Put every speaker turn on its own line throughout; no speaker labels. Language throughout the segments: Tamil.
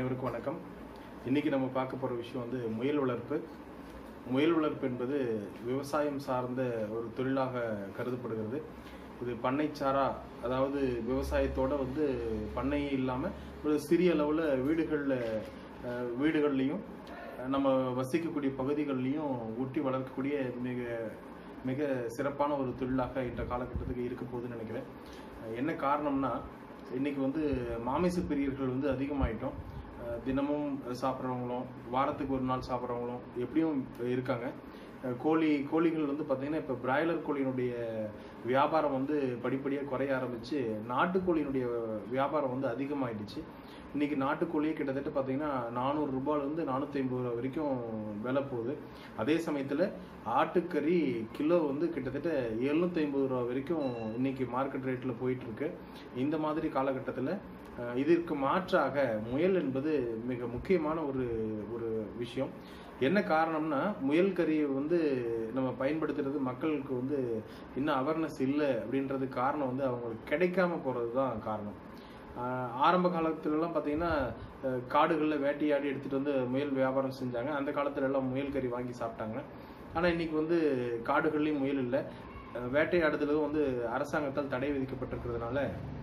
அனைவருக்கும் வணக்கம் இன்னைக்கு நம்ம பார்க்க போகிற விஷயம் வந்து முயல் வளர்ப்பு முயல் வளர்ப்பு என்பது விவசாயம் சார்ந்த ஒரு தொழிலாக கருதப்படுகிறது இது பண்ணைச்சாரா அதாவது விவசாயத்தோட வந்து பண்ணை இல்லாமல் ஒரு சிறிய அளவில் வீடுகளில் வீடுகள்லையும் நம்ம வசிக்கக்கூடிய பகுதிகள்லையும் ஊட்டி வளர்க்கக்கூடிய மிக மிக சிறப்பான ஒரு தொழிலாக இந்த காலகட்டத்துக்கு இருக்க போகுதுன்னு நினைக்கிறேன் என்ன காரணம்னா இன்னைக்கு வந்து மாமிச பிரியர்கள் வந்து அதிகமாயிட்டோம் அஹ் தினமும் சாப்பிட்றவங்களும் வாரத்துக்கு ஒரு நாள் சாப்பிட்றவங்களும் எப்படியும் இருக்காங்க அஹ் கோழி கோழிகள் வந்து பார்த்தீங்கன்னா இப்போ பிராய்லர் கோழியினுடைய வியாபாரம் வந்து படிப்படியாக குறைய ஆரம்பிச்சு நாட்டுக்கோழியினுடைய வியாபாரம் வந்து அதிகமாயிடுச்சு இன்னைக்கு நாட்டுக்கோழியே கிட்டத்தட்ட பார்த்தீங்கன்னா நானூறு ரூபாயிலேருந்து நானூற்றி ஐம்பது ரூபா வரைக்கும் விலை போகுது அதே சமயத்தில் ஆட்டுக்கறி கிலோ வந்து கிட்டத்தட்ட எழுநூத்தி ஐம்பது ரூபா வரைக்கும் இன்னைக்கு மார்க்கெட் ரேட்டில் போயிட்டு இருக்கு இந்த மாதிரி காலகட்டத்தில் அஹ், இதற்கு மாற்றாக முயல் என்பது மிக முக்கியமான ஒரு ஒரு விஷயம் என்ன காரணம்னா முயல் கறியை வந்து நம்ம பயன்படுத்துறது மக்களுக்கு வந்து இன்னும் அவேர்னஸ் இல்லை அப்படின்றது காரணம் வந்து அவங்களுக்கு கிடைக்காம போகிறது தான் காரணம் ஆஹ் ஆரம்ப காலத்துலலாம் பார்த்தீங்கன்னா அஹ் காடுகளில் வேட்டையாடி எடுத்துகிட்டு வந்து முயல் வியாபாரம் செஞ்சாங்க அந்த காலத்துல எல்லாம் முயல் கறி வாங்கி சாப்பிட்டாங்க ஆனால் இன்னைக்கு வந்து காடுகள்லையும் முயல் இல்லை அஹ் வேட்டையாடுதலும் வந்து அரசாங்கத்தால் தடை விதிக்கப்பட்டிருக்கிறதுனால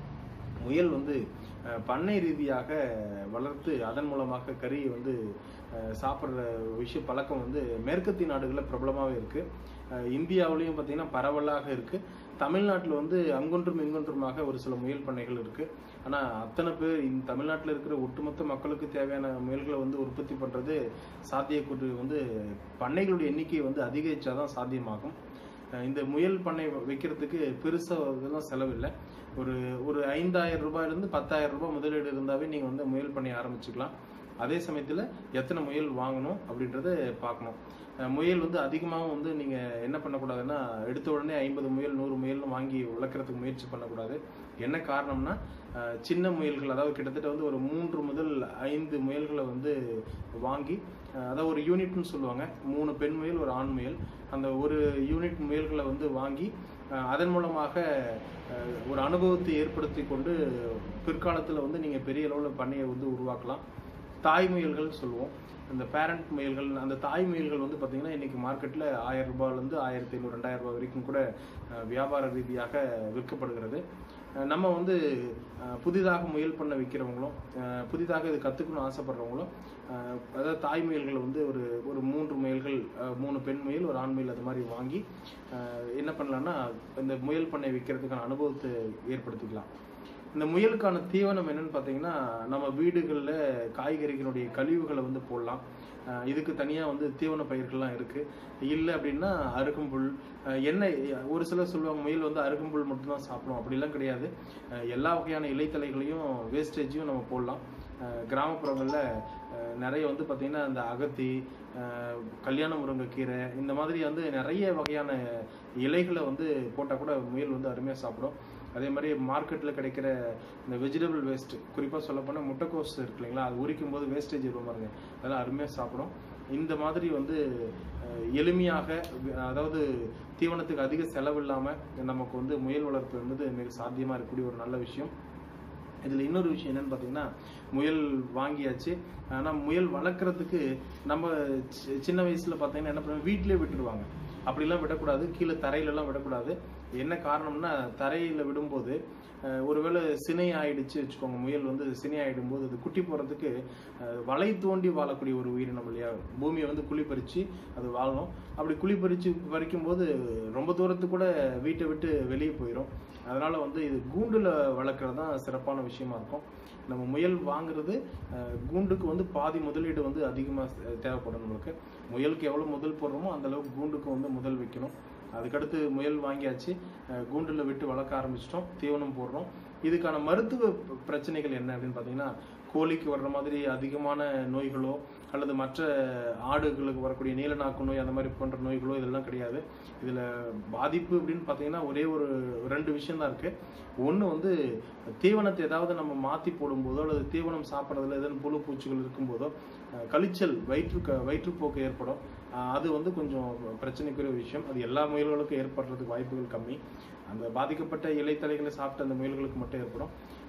முயல் வந்து அஹ், பண்ணை ரீதியாக வளர்த்து அதன் மூலமாக கறியை வந்து அஹ், சாப்பிட்ற விஷய பழக்கம் வந்து மேற்கத்திய நாடுகளில் பிரபலமாகவே இருக்கு அஹ், இந்தியாவிலையும் பார்த்தீங்கன்னா பரவலாக இருக்கு தமிழ்நாட்டில் வந்து அங்கொன்றும் இங்கொன்றுமாக ஒரு சில முயல் பண்ணைகள் இருக்கு ஆனால் அத்தனை பேர் இந்த தமிழ்நாட்டில் இருக்கிற ஒட்டுமொத்த மக்களுக்கு தேவையான முயல்களை வந்து உற்பத்தி பண்ணுறது சாத்தியக்கூறு வந்து பண்ணைகளுடைய எண்ணிக்கை வந்து அதிகரிச்சாதான் சாத்தியமாகும் அஹ் இந்த முயல் பண்ணை வைக்கிறதுக்கு பெருசாக இதெல்லாம் செலவில்லை ஒரு ஒரு ஐந்தாயிரம் ரூபாயிலிருந்து பத்தாயிரம் ரூபாய் முதலீடு இருந்தாவே நீங்கள் வந்து முயல் பண்ணை ஆரம்பிச்சுக்கலாம் அதே சமயத்தில் எத்தனை முயல் வாங்கணும் அப்படின்றத பார்க்கணும் அஹ் முயல் வந்து அதிகமாகவும் வந்து நீங்கள் என்ன பண்ணக்கூடாதுன்னா எடுத்த உடனே ஐம்பது முயல் நூறு முயல்னு வாங்கி வளர்க்குறதுக்கு முயற்சி பண்ணக்கூடாது என்ன காரணம்னா அஹ் சின்ன முயல்கள் அதாவது கிட்டத்தட்ட வந்து ஒரு மூன்று முதல் ஐந்து முயல்களை வந்து வாங்கி அஹ் அதாவது ஒரு யூனிட்னு சொல்லுவாங்க மூணு பெண் முயல் ஒரு ஆண் முயல் அந்த ஒரு யூனிட் முயல்களை வந்து வாங்கி அஹ் அதன் மூலமாக அஹ் ஒரு அனுபவத்தை ஏற்படுத்தி கொண்டு பிற்காலத்தில் வந்து நீங்கள் பெரிய அளவில் பண்ணையை வந்து உருவாக்கலாம் தாய் முயல்கள் சொல்லுவோம் இந்த பேரண்ட் முயல்கள் அந்த தாய் முயல்கள் வந்து பார்த்தீங்கன்னா இன்னைக்கு மார்க்கெட்டில் ஆயிரம் ரூபாயிலேருந்து ஆயிரத்தி ஐநூறு ரெண்டாயிரம் ரூபாய் வரைக்கும் கூட அஹ், வியாபார ரீதியாக விற்கப்படுகிறது அஹ், நம்ம வந்து அஹ், புதிதாக முயல் பண்ண விற்கிறவங்களும் அஹ், புதிதாக இது கற்றுக்கணும்னு ஆசைப்படுறவங்களும் அஹ், அதாவது தாய் முயல்களை வந்து ஒரு ஒரு மூன்று முயல்கள் அஹ், மூணு பெண் முயல் ஒரு ஆண் முயல் அது மாதிரி வாங்கி அஹ், என்ன பண்ணலாம்னா இந்த முயல் பண்ணை விற்கிறதுக்கான அனுபவத்தை ஏற்படுத்திக்கலாம் இந்த முயலுக்கான தீவனம் என்னன்னு பார்த்தீங்கன்னா நம்ம வீடுகளில் காய்கறிகளுடைய கழிவுகளை வந்து போடலாம் அஹ் இதுக்கு தனியாக வந்து தீவன பயிர்கள்லாம் இருக்கு இல்லை அப்படின்னா அருகம்புல் அஹ் எண்ணெய் ஒரு சிலர் சொல்லுவாங்க முயல் வந்து அருகம்புல் மட்டும்தான் சாப்பிடும் அப்படிலாம் கிடையாது அஹ் எல்லா வகையான இலைத்தலைகளையும் வேஸ்டேஜையும் நம்ம போடலாம் அஹ் கிராமப்புறங்களில் அஹ் நிறைய வந்து பார்த்தீங்கன்னா இந்த அகத்தி அஹ் கல்யாண முருங்கைக்கீரை இந்த மாதிரி வந்து நிறைய வகையான இலைகளை வந்து போட்டால் கூட முயல் வந்து அருமையாக சாப்பிடும் அதே மாதிரி மார்க்கெட்டில் கிடைக்கிற இந்த வெஜிடபிள் வேஸ்ட் குறிப்பாக சொல்லப்போனால் முட்டைக்கோஸ் இருக்கு இல்லைங்களா அது உரிக்கும் போது வேஸ்டேஜ் இருக்கும் பாருங்க அதெல்லாம் அருமையாக சாப்பிடும் இந்த மாதிரி வந்து அஹ், எளிமையாக வி- அதாவது தீவனத்துக்கு அதிக செலவு இல்லாமல் நமக்கு வந்து முயல் வளர்ப்பு என்பது மிக சாத்தியமாக இருக்கக்கூடிய ஒரு நல்ல விஷயம் இதில் இன்னொரு விஷயம் என்னன்னு பார்த்தீங்கன்னா முயல் வாங்கியாச்சு ஆனால் முயல் வளர்க்குறதுக்கு நம்ம சி- சின்ன வயசில் பார்த்தீங்கன்னா என்ன பண்ணுவோம் வீட்டிலே விட்டுருவாங்க அப்படிலாம் விடக்கூடாது கீழே தரையிலலாம் விடக்கூடாது என்ன காரணம்னா தரையில் விடும்போது அஹ், ஒருவேளை சினை ஆயிடுச்சு வச்சுக்கோங்க முயல் வந்து சினை ஆயிடும்போது அது குட்டி போகிறதுக்கு அஹ், வலை தோண்டி வாழக்கூடிய ஒரு உயிரினம் இல்லையா பூமியை வந்து குழி பறித்து அது வாழணும் அப்படி குழி பறித்து பறிக்கும் போது ரொம்ப தூரத்துக்கு கூட வீட்டை விட்டு வெளியே போயிடும் அதனால வந்து இது கூண்டுல வளர்க்குறது தான் சிறப்பான விஷயமா இருக்கும் நம்ம முயல் வாங்குறது அஹ், கூண்டுக்கு வந்து பாதி முதலீடு வந்து அதிகமாக தேவைப்படும் நம்மளுக்கு முயலுக்கு எவ்வளோ முதல் போடுறோமோ அந்த அளவுக்கு கூண்டுக்கு வந்து முதல் வைக்கணும் அதுக்கடுத்து முயல் வாங்கியாச்சு அஹ், கூண்டுல விட்டு வளர்க்க ஆரம்பிச்சிட்டோம் தீவனம் போடுறோம் இதுக்கான மருத்துவ ப- பிரச்சனைகள் என்ன அப்படின்னு பார்த்தீங்கன்னா கோழிக்கு வர்ற மாதிரி அதிகமான நோய்களோ அல்லது மற்ற ஆடுகளுக்கு வரக்கூடிய நீலநாக்கு நோய் அந்த மாதிரி போன்ற நோய்களோ இதெல்லாம் கிடையாது இதில் பாதிப்பு அப்படின்னு பார்த்தீங்கன்னா ஒரே ஒரு ரெண்டு விஷயம் தான் இருக்கு ஒன்று வந்து தீவனத்தை ஏதாவது நம்ம மாற்றி போடும்போதோ அல்லது தீவனம் சாப்பிட்றதுல ஏதாவது புழு பூச்சிகள் இருக்கும்போதோ அஹ், கழிச்சல் வயிற்று வயிற்றுப்போக்கு ஏற்படும் அஹ், அது வந்து கொஞ்சம் பிரச்சனைக்குரிய விஷயம் அது எல்லா முயல்களுக்கும் ஏற்படுறதுக்கு வாய்ப்புகள் கம்மி அந்த பாதிக்கப்பட்ட இலைத்தலைகளை சாப்பிட்ட அந்த முயல்களுக்கு மட்டும் ஏற்படும்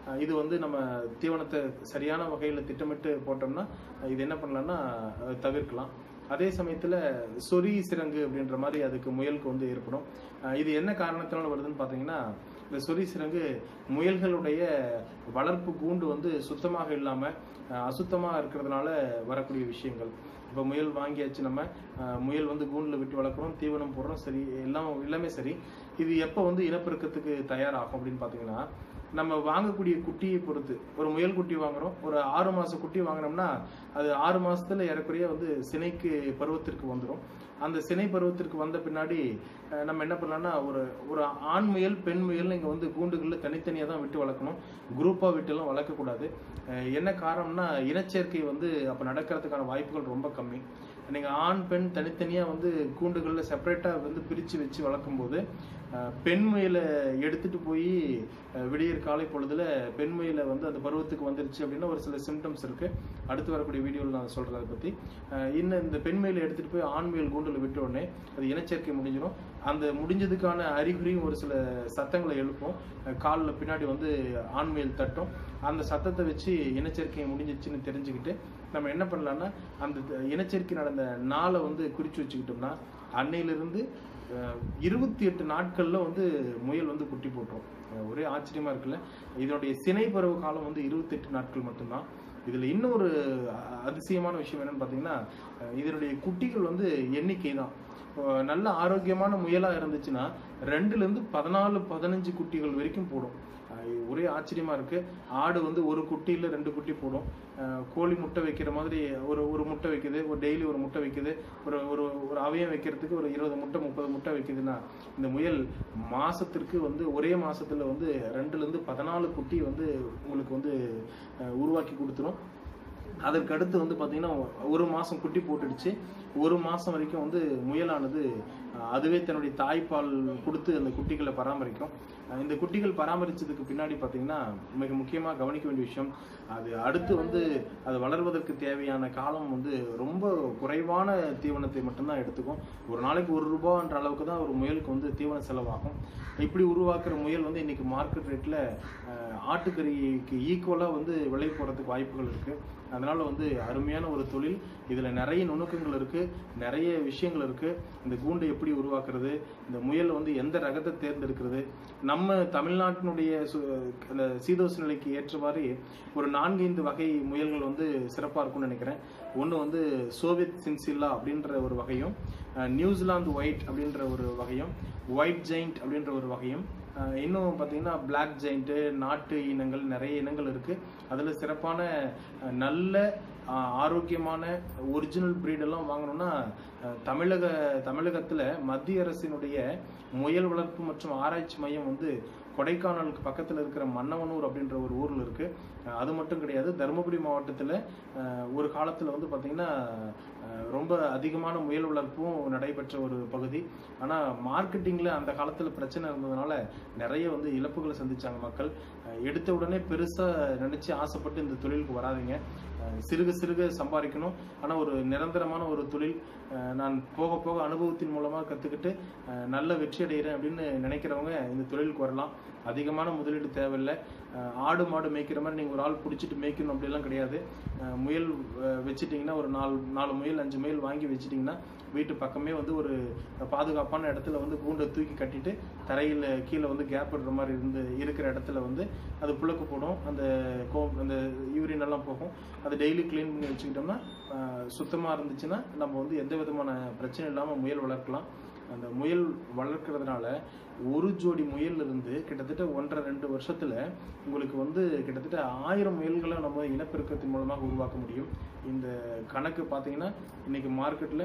அஹ் இது வந்து நம்ம தீவனத்தை சரியான வகையில் திட்டமிட்டு போட்டோம்னா அஹ் இது என்ன பண்ணலாம்னா அஹ் தவிர்க்கலாம் அதே சமயத்தில் சொறி சிரங்கு அப்படின்ற மாதிரி அதுக்கு முயலுக்கு வந்து ஏற்படும் அஹ் இது என்ன காரணத்தினால வருதுன்னு பார்த்தீங்கன்னா இந்த சொறி சிரங்கு முயல்களுடைய வளர்ப்பு கூண்டு வந்து சுத்தமாக இல்லாமல் அசுத்தமாக இருக்கிறதுனால வரக்கூடிய விஷயங்கள் இப்போ முயல் வாங்கியாச்சு நம்ம அஹ் முயல் வந்து கூண்டில் விட்டு வளர்க்குறோம் தீவனம் போடுறோம் சரி எல்லாம் எல்லாமே சரி இது எப்போ வந்து இனப்பெருக்கத்துக்கு தயாராகும் அப்படின்னு பார்த்தீங்கன்னா நம்ம வாங்கக்கூடிய குட்டியை பொறுத்து ஒரு முயல் குட்டி வாங்குறோம் ஒரு ஆறு மாச குட்டி வாங்கினோம்னா அது ஆறு மாசத்துல ஏறக்குறைய வந்து சினைக்கு பருவத்திற்கு வந்துடும் அந்த சினை பருவத்திற்கு வந்த பின்னாடி அஹ், நம்ம என்ன பண்ணலாம்னா ஒரு ஒரு ஆண் முயல் பெண் முயல் இங்கே வந்து கூண்டுகளில் தனித்தனியாக தான் விட்டு வளர்க்கணும் குரூப்பாக விட்டுலாம் வளர்க்கக்கூடாது அஹ், என்ன காரணம்னா இனச்சேர்க்கை வந்து அப்போ நடக்கிறதுக்கான வாய்ப்புகள் ரொம்ப கம்மி நீங்கள் ஆண் பெண் தனித்தனியாக வந்து கூண்டுகளில் செப்பரேட்டாக வந்து பிரித்து வச்சு வளர்க்கும்போது அஹ், பெண் முயலை எடுத்துட்டு போய் விடியற் காலை பொழுதுல பெண் முயலை வந்து அந்த பருவத்துக்கு வந்துருச்சு அப்படின்னா ஒரு சில சிம்டம்ஸ் இருக்கு அடுத்து வரக்கூடிய வீடியோவில் நான் சொல்றேன் அதை பத்தி அஹ், இன்னும் இந்த பெண் முயலை எடுத்துட்டு போய் ஆண் முயல் கூண்டில் விட்ட உடனே அது இனச்சேர்க்கை முடிஞ்சிடும் அந்த முடிஞ்சதுக்கான அறிகுறியும் ஒரு சில சத்தங்களை எழுப்பும் காலில் பின்னாடி வந்து ஆண் முயல் தட்டும் அந்த சத்தத்தை வச்சு இனச்சேர்க்கை முடிஞ்சிச்சுன்னு தெரிஞ்சுக்கிட்டு நம்ம என்ன பண்ணலாம்னா அந்த இனச்சேர்க்கை நடந்த நாளை வந்து குறிச்சு வச்சுக்கிட்டோம்னா அன்னையிலிருந்து இருபத்தி எட்டு நாட்கள்ல வந்து முயல் வந்து குட்டி போட்டுரும் அஹ் ஒரே ஆச்சரியமா இருக்குல்ல இதனுடைய சினை பருவ காலம் வந்து இருபத்தி எட்டு நாட்கள் மட்டும்தான் இதுல இன்னொரு அ- அதிசயமான விஷயம் என்னன்னு பாத்தீங்கன்னா அஹ் இதனுடைய குட்டிகள் வந்து எண்ணிக்கை தான் அஹ் நல்ல ஆரோக்கியமான முயலா இருந்துச்சுன்னா ரெண்டுல இருந்து பதினாலு பதினஞ்சு குட்டிகள் வரைக்கும் போடும் அஹ் ஒரே ஆச்சரியமா இருக்கு ஆடு வந்து ஒரு குட்டியில ரெண்டு குட்டி போடும் அஹ் கோழி முட்டை வைக்கிற மாதிரி ஒரு ஒரு முட்டை வைக்குது ஒரு டெய்லி ஒரு முட்டை வைக்குது ஒரு ஒரு ஒரு அவயம் வைக்கிறதுக்கு ஒரு இருபது முட்டை முப்பது முட்டை வைக்குதுன்னா இந்த முயல் மாசத்திற்கு வந்து ஒரே மாசத்துல வந்து ரெண்டுல இருந்து பதினாலு குட்டி வந்து உங்களுக்கு வந்து அஹ் உருவாக்கி கொடுத்துரும் அதற்கு அடுத்து வந்து பார்த்தீங்கன்னா ஒரு மாதம் குட்டி போட்டுடுச்சு ஒரு மாதம் வரைக்கும் வந்து முயலானது அஹ், அதுவே தன்னுடைய தாய்ப்பால் கொடுத்து அந்த குட்டிகளை பராமரிக்கும் அஹ், இந்த குட்டிகள் பராமரிச்சதுக்கு பின்னாடி பார்த்தீங்கன்னா மிக முக்கியமாக கவனிக்க வேண்டிய விஷயம் அது அடுத்து வந்து அது வளர்வதற்கு தேவையான காலம் வந்து ரொம்ப குறைவான தீவனத்தை மட்டும்தான் எடுத்துக்கும் ஒரு நாளைக்கு ஒரு ரூபான்ற அளவுக்கு தான் ஒரு முயலுக்கு வந்து தீவன செலவாகும் இப்படி உருவாக்குற முயல் வந்து இன்னைக்கு மார்க்கெட் ரேட்டில் ஆட்டுக்கறிக்கு ஈக்குவலாக வந்து விலை போகிறதுக்கு வாய்ப்புகள் இருக்குது அதனால வந்து அருமையான ஒரு தொழில் இதில் நிறைய நுணுக்கங்கள் இருக்குது நிறைய விஷயங்கள் இருக்குது இந்த கூண்டை எப்படி உருவாக்குறது இந்த முயல் வந்து எந்த ரகத்தை தேர்ந்தெடுக்கிறது நம்ம தமிழ்நாட்டினுடைய சு- அந்த சீதோஷ நிலைக்கு ஏற்ற மாதிரி ஒரு நான்கைந்து வகை முயல்கள் வந்து சிறப்பாக இருக்கும்னு நினைக்கிறேன் ஒன்று வந்து சோவியத் சின்சில்லா அப்படின்ற ஒரு வகையும் அஹ், நியூசிலாந்து ஒயிட் அப்படின்ற ஒரு வகையும் ஒயிட் ஜெயிண்ட் அப்படின்ற ஒரு வகையும் அஹ், இன்னும் பார்த்தீங்கன்னா பிளாக் ஜெயிண்ட்டு நாட்டு இனங்கள் நிறைய இனங்கள் இருக்கு அதில் சிறப்பான அஹ், நல்ல அஹ், ஆரோக்கியமான ஒரிஜினல் எல்லாம் வாங்கணும்னா அஹ், தமிழக தமிழகத்தில் மத்திய அரசினுடைய முயல் வளர்ப்பு மற்றும் ஆராய்ச்சி மையம் வந்து கொடைக்கானலுக்கு பக்கத்தில் இருக்கிற மன்னவனூர் அப்படின்ற ஒரு ஊரில் இருக்கு அஹ், அது மட்டும் கிடையாது தருமபுரி மாவட்டத்தில் ஒரு காலத்தில் வந்து பார்த்தீங்கன்னா அஹ், ரொம்ப அதிகமான முயல் வளர்ப்பும் நடைபெற்ற ஒரு பகுதி ஆனால் மார்க்கெட்டிங்கில் அந்த காலத்தில் பிரச்சனை இருந்ததுனால நிறைய வந்து இழப்புகளை சந்திச்சாங்க மக்கள் அஹ், எடுத்த உடனே பெருசாக நினச்சி ஆசைப்பட்டு இந்த தொழிலுக்கு வராதீங்க அஹ், சிறுக சிறுக சம்பாதிக்கணும் ஆனால் ஒரு நிரந்தரமான ஒரு தொழில் அஹ், நான் போக போக அனுபவத்தின் மூலமாக கற்றுக்கிட்டு நல்ல வெற்றி அடைகிறேன் அப்படின்னு நினைக்கிறவங்க இந்த தொழிலுக்கு வரலாம் அதிகமான முதலீடு தேவையில்லை அஹ், ஆடு மாடு மேய்க்கிற மாதிரி நீங்கள் ஒரு ஆள் பிடிச்சிட்டு மேய்க்கணும் அப்படிலாம் கிடையாது அஹ், முயல் அஹ், வச்சிட்டிங்கன்னா ஒரு நாலு நாலு முயல் அஞ்சு முயல் வாங்கி வச்சிட்டிங்கன்னா வீட்டு பக்கமே வந்து ஒரு பாதுகாப்பான இடத்துல வந்து கூண்டை தூக்கி கட்டிட்டு தரையில் கீழே வந்து கேப் விடுற மாதிரி இருந்து இருக்கிற இடத்துல வந்து அது புழக்கு போடும் அந்த கோ அந்த யூரின் எல்லாம் போகும் அதை டெய்லி க்ளீன் பண்ணி வச்சுக்கிட்டோம்னா சுத்தமாக இருந்துச்சுன்னா நம்ம வந்து எந்த விதமான பிரச்சனை இல்லாமல் முயல் வளர்க்கலாம் அந்த முயல் வளர்க்கறதுனால ஒரு ஜோடி முயல் இருந்து கிட்டத்தட்ட ஒன்றரை ரெண்டு வருஷத்துல உங்களுக்கு வந்து கிட்டத்தட்ட ஆயிரம் முயல்களை நம்ம இனப்பெருக்கத்தின் மூலமாக உருவாக்க முடியும் இந்த கணக்கு பார்த்தீங்கன்னா இன்னைக்கு மார்க்கெட்ல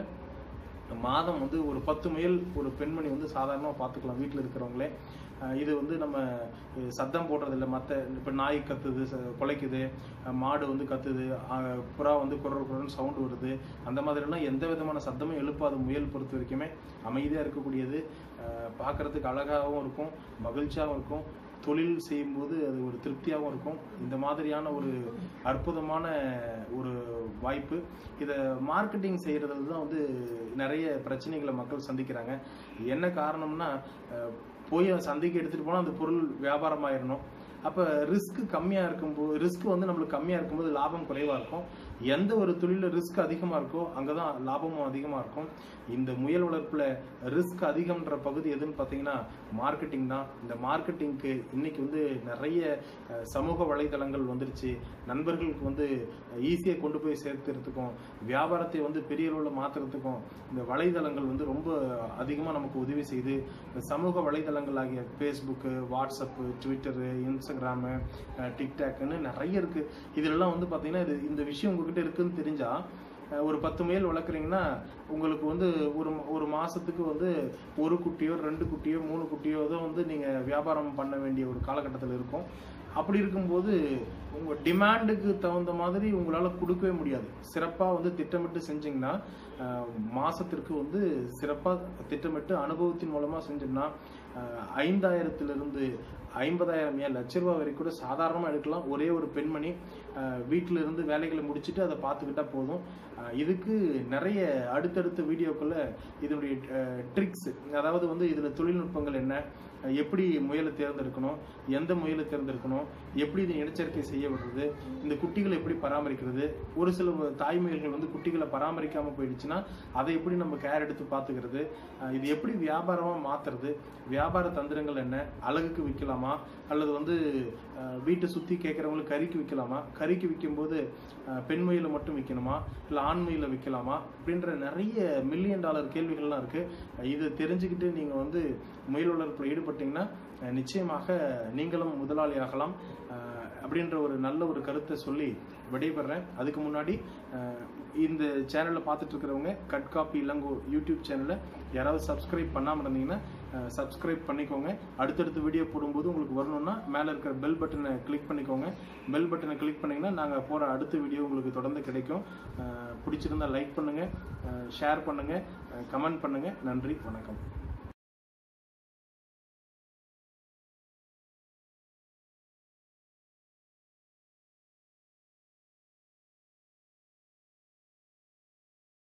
மாதம் வந்து ஒரு பத்து முயல் ஒரு பெண்மணி வந்து சாதாரணமாக பார்த்துக்கலாம் வீட்டில் இருக்கிறவங்களே அஹ் இது வந்து நம்ம அஹ் சத்தம் போடுறதில்ல மற்ற இப்போ நாய் கத்துது ச- குலைக்குது அஹ் மாடு வந்து கத்துது அஹ் புறா வந்து குரல் குரல் சவுண்டு வருது அந்த மாதிரிலாம் எந்த விதமான சத்தமும் எழுப்பாத முயல் பொறுத்த வரைக்குமே அமைதியாக இருக்கக்கூடியது அஹ் பார்க்கறதுக்கு அழகாகவும் இருக்கும் மகிழ்ச்சியாகவும் இருக்கும் தொழில் செய்யும்போது அது ஒரு திருப்தியாகவும் இருக்கும் இந்த மாதிரியான ஒரு அற்புதமான ஒரு வாய்ப்பு இதை மார்க்கெட்டிங் செய்கிறதுல தான் வந்து நிறைய பிரச்சனைகளை மக்கள் சந்திக்கிறாங்க என்ன காரணம்னா அஹ், போய் சந்தைக்கு எடுத்துகிட்டு போனால் அந்த பொருள் வியாபாரம் ஆயிடணும் அப்போ ரிஸ்க் கம்மியாக இருக்கும்போது ரிஸ்க் வந்து நம்மளுக்கு கம்மியாக இருக்கும்போது லாபம் குறைவாக இருக்கும் எந்த ஒரு தொழிலில் ரிஸ்க் அதிகமாக இருக்கோ அங்கே தான் லாபமும் அதிகமாக இருக்கும் இந்த முயல் வளர்ப்பில் ரிஸ்க் அதிகம்ன்ற பகுதி எதுன்னு பார்த்தீங்கன்னா மார்க்கெட்டிங் தான் இந்த மார்க்கெட்டிங்க்கு இன்னைக்கு வந்து நிறைய அஹ், சமூக வலைதளங்கள் வந்துருச்சு நண்பர்களுக்கு வந்து ஈஸியாக கொண்டு போய் சேர்த்துறதுக்கும் வியாபாரத்தை வந்து பெரிய அளவில் மாற்றுறதுக்கும் இந்த வலைதளங்கள் வந்து ரொம்ப அதிகமாக நமக்கு உதவி செய்யுது இந்த சமூக வலைதளங்கள் ஆகிய ஃபேஸ்புக்கு வாட்ஸ்அப்பு ட்விட்டரு இன்ஸ்டாகிராமு டிக்டாக்னு நிறைய இருக்குது இதிலெல்லாம் வந்து பார்த்தீங்கன்னா இது இந்த விஷயம் உங்ககிட்ட இருக்குன்னு தெரிஞ்சால் அஹ் ஒரு பத்து முயல் வளர்க்குறீங்கன்னா உங்களுக்கு வந்து ஒரு ஒரு மாசத்துக்கு வந்து ஒரு குட்டியோ ரெண்டு குட்டியோ மூணு குட்டியோ தான் வந்து நீங்க வியாபாரம் பண்ண வேண்டிய ஒரு காலகட்டத்தில் இருக்கும் அப்படி இருக்கும்போது உங்க டிமாண்டுக்கு தகுந்த மாதிரி உங்களால கொடுக்கவே முடியாது சிறப்பா வந்து திட்டமிட்டு செஞ்சீங்கன்னா அஹ், மாசத்திற்கு வந்து சிறப்பா திட்டமிட்டு அனுபவத்தின் மூலமா செஞ்சோம்னா அஹ், ஐந்தாயிரத்திலிருந்து ஐம்பதாயிரம் ஏன் லட்ச ரூபாய் வரைக்கும் கூட சாதாரணமாக எடுக்கலாம் ஒரே ஒரு பெண்மணி அஹ், வீட்டில இருந்து வேலைகளை முடிச்சுட்டு அதை பார்த்துக்கிட்டா போதும் அஹ், இதுக்கு நிறைய அடுத்தடுத்த வீடியோக்குள்ள இதனுடைய ட்ரிக்ஸ் அதாவது வந்து இதில் தொழில்நுட்பங்கள் என்ன அஹ், எப்படி முயலை தேர்ந்தெடுக்கணும் எந்த முயலை தேர்ந்தெடுக்கணும் எப்படி இதை இனச்சேர்க்கை செய்ய விடுறது இந்த குட்டிகளை எப்படி பராமரிக்கிறது ஒரு சில தாய் முயல்கள் வந்து குட்டிகளை பராமரிக்காம போயிடுச்சுன்னா அதை எப்படி நம்ம கேர் எடுத்து பார்த்துக்கிறது அஹ், இது எப்படி வியாபாரமா மாத்துறது வியாபார தந்திரங்கள் என்ன அழகுக்கு விற்கலாமா அல்லது வந்து அஹ், வீட்டை சுத்தி கேட்கறவங்களுக்கு கறிக்கு விற்கலாமா கறிக்கு விற்கும்போது அஹ், பெண் முயலை மட்டும் விற்கணுமா இல்லை ஆண் முயலை விற்கலாமா அப்படின்ற நிறைய மில்லியன் டாலர் கேள்விகள்லாம் இருக்கு அஹ், இதை தெரிஞ்சுக்கிட்டு நீங்க வந்து முயல் வளர்ப்பில் ஈடுபட்டீங்கன்னா அஹ், நிச்சயமாக நீங்களும் முதலாளி ஆகலாம் அஹ், அப்படின்ற ஒரு நல்ல ஒரு கருத்தை சொல்லி விடைபெறேன் அதுக்கு முன்னாடி அஹ், இந்த சேனலை பார்த்துட்டு இருக்கிறவங்க கட் காப்பி இளங்கோ யூடியூப் சேனலை யாராவது சப்ஸ்கிரைப் பண்ணாமல் இருந்தீங்கன்னா சப்ஸ்கிரைப் பண்ணிக்கோங்க அடுத்தடுத்த வீடியோ போடும்போது உங்களுக்கு வரணும்னா மேலே இருக்கிற பெல் பட்டனை கிளிக் பண்ணிக்கோங்க பெல் பட்டனை கிளிக் பண்ணிங்கன்னா நாங்கள் போகிற அடுத்த வீடியோ உங்களுக்கு தொடர்ந்து கிடைக்கும் அஹ், பிடிச்சிருந்தா லைக் பண்ணுங்கள் ஷேர் பண்ணுங்கள் கமெண்ட் பண்ணுங்கள் நன்றி வணக்கம்